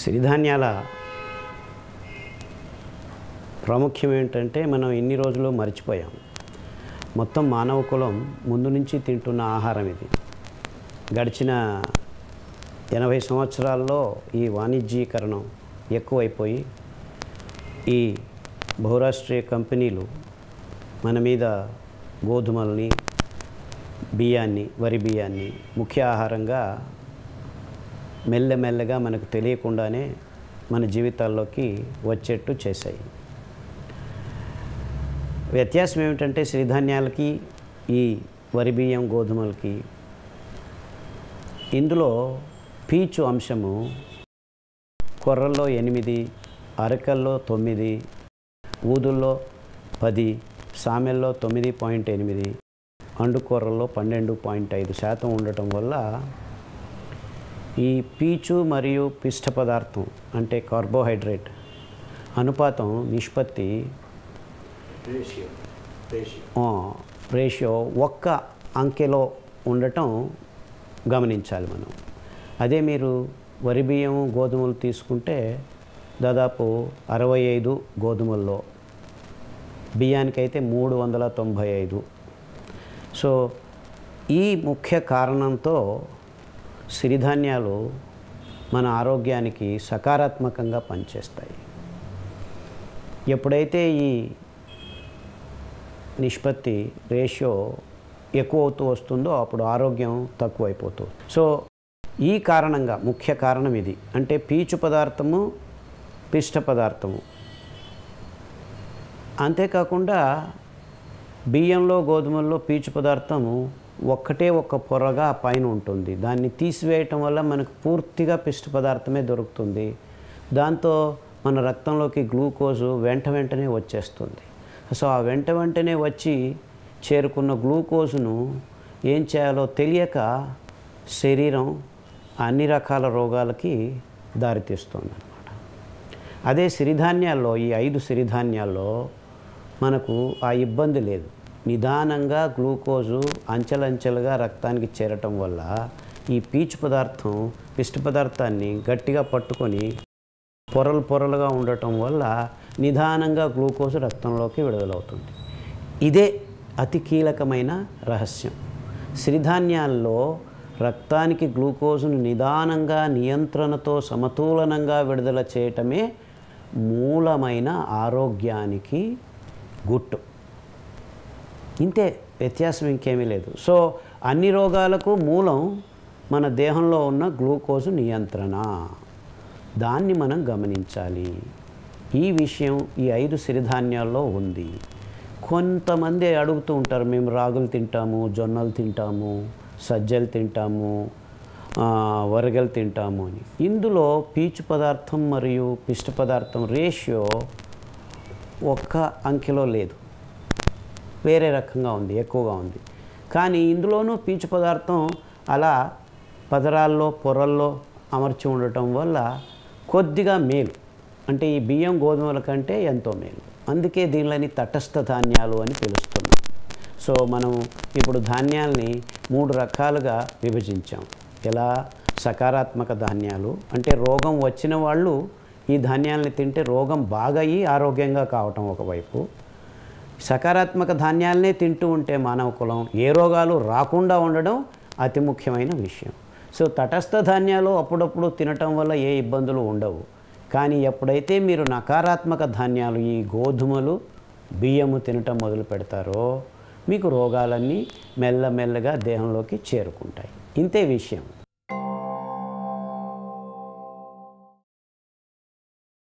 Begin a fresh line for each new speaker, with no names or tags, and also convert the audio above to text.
సిరిధాన్యాల ప్రాముఖ్యం ఏంటంటే మనం ఇన్ని రోజులు మర్చిపోయాం మొత్తం మానవ కులం ముందు నుంచి తింటున్న ఆహారం ఇది గడిచిన ఎనభై సంవత్సరాల్లో ఈ వాణిజ్యీకరణం ఎక్కువైపోయి ఈ బహురాష్ట్రీయ కంపెనీలు మన మీద గోధుమల్ని బియ్యాన్ని వరి బియ్యాన్ని ముఖ్య ఆహారంగా మెల్లమెల్లగా మనకు తెలియకుండానే మన జీవితాల్లోకి వచ్చేట్టు చేశాయి వ్యత్యాసం ఏమిటంటే సిరిధాన్యాలకి ఈ వరి బియ్యం గోధుమలకి ఇందులో పీచు అంశము కొర్రల్లో ఎనిమిది అరకల్లో తొమ్మిది ఊదుల్లో పది సామెల్లో తొమ్మిది పాయింట్ ఎనిమిది అండుకొర్రల్లో పన్నెండు పాయింట్ ఐదు శాతం ఉండటం వల్ల ఈ పీచు మరియు పిష్ట పదార్థం అంటే కార్బోహైడ్రేట్ అనుపాతం నిష్పత్తి ఆ, రేషియో ఒక్క అంకెలో ఉండటం గమనించాలి మనం అదే మీరు వరి బియ్యం గోధుమలు తీసుకుంటే దాదాపు అరవై ఐదు గోధుమల్లో బియ్యానికైతే మూడు వందల తొంభై ఐదు సో ఈ ముఖ్య కారణంతో సిరిధాన్యాలు మన ఆరోగ్యానికి సకారాత్మకంగా పనిచేస్తాయి ఎప్పుడైతే ఈ నిష్పత్తి రేషియో ఎక్కువ అవుతూ వస్తుందో అప్పుడు ఆరోగ్యం తక్కువైపోతుంది సో ఈ కారణంగా ముఖ్య కారణం ఇది అంటే పీచు పదార్థము పిష్ట పదార్థము అంతేకాకుండా బియ్యంలో గోధుమల్లో పీచు పదార్థము ఒక్కటే ఒక్క పొరగా పైన ఉంటుంది దాన్ని తీసివేయటం వల్ల మనకు పూర్తిగా పిష్ట పదార్థమే దొరుకుతుంది దాంతో మన రక్తంలోకి గ్లూకోజు వెంట వెంటనే వచ్చేస్తుంది సో ఆ వెంట వెంటనే వచ్చి చేరుకున్న గ్లూకోజును ఏం చేయాలో తెలియక శరీరం అన్ని రకాల రోగాలకి దారితీస్తుంది అనమాట అదే సిరిధాన్యాల్లో ఈ ఐదు సిరిధాన్యాల్లో మనకు ఆ ఇబ్బంది లేదు నిదానంగా గ్లూకోజు అంచెలంచెలుగా రక్తానికి చేరటం వల్ల ఈ పీచు పదార్థం పిష్ట పదార్థాన్ని గట్టిగా పట్టుకొని పొరలు పొరలుగా ఉండటం వల్ల నిదానంగా గ్లూకోజ్ రక్తంలోకి విడుదలవుతుంది ఇదే అతి కీలకమైన రహస్యం సిరిధాన్యాల్లో రక్తానికి గ్లూకోజును నిదానంగా నియంత్రణతో సమతూలనంగా విడుదల చేయటమే మూలమైన ఆరోగ్యానికి గుట్టు ఇంతే వ్యత్యాసం ఇంకేమీ లేదు సో అన్ని రోగాలకు మూలం మన దేహంలో ఉన్న గ్లూకోజు నియంత్రణ దాన్ని మనం గమనించాలి ఈ విషయం ఈ ఐదు సిరిధాన్యాల్లో ఉంది కొంతమంది అడుగుతూ ఉంటారు మేము రాగులు తింటాము జొన్నలు తింటాము సజ్జలు తింటాము ఆ, వరగలు తింటాము అని ఇందులో పీచు పదార్థం మరియు పిష్ట పదార్థం రేషియో ఒక్క అంకెలో లేదు వేరే రకంగా ఉంది ఎక్కువగా ఉంది కానీ ఇందులోనూ పీచు పదార్థం అలా పదరాల్లో పొరల్లో అమర్చి ఉండటం వల్ల కొద్దిగా మేలు అంటే ఈ బియ్యం గోధుమల కంటే ఎంతో మేలు అందుకే దీనిని తటస్థ ధాన్యాలు అని పిలుస్తున్నాం సో మనం ఇప్పుడు ధాన్యాల్ని మూడు రకాలుగా విభజించాం ఎలా సకారాత్మక ధాన్యాలు అంటే రోగం వచ్చిన వాళ్ళు ఈ ధాన్యాలని తింటే రోగం బాగయి ఆరోగ్యంగా కావటం ఒకవైపు సకారాత్మక ధాన్యాలనే తింటూ ఉంటే మానవ కులం ఏ రోగాలు రాకుండా ఉండడం అతి ముఖ్యమైన విషయం సో తటస్థ ధాన్యాలు అప్పుడప్పుడు తినటం వల్ల ఏ ఇబ్బందులు ఉండవు కానీ ఎప్పుడైతే మీరు నకారాత్మక ధాన్యాలు ఈ గోధుమలు బియ్యము తినటం మొదలు పెడతారో మీకు రోగాలన్నీ మెల్లమెల్లగా దేహంలోకి చేరుకుంటాయి ఇంతే విషయం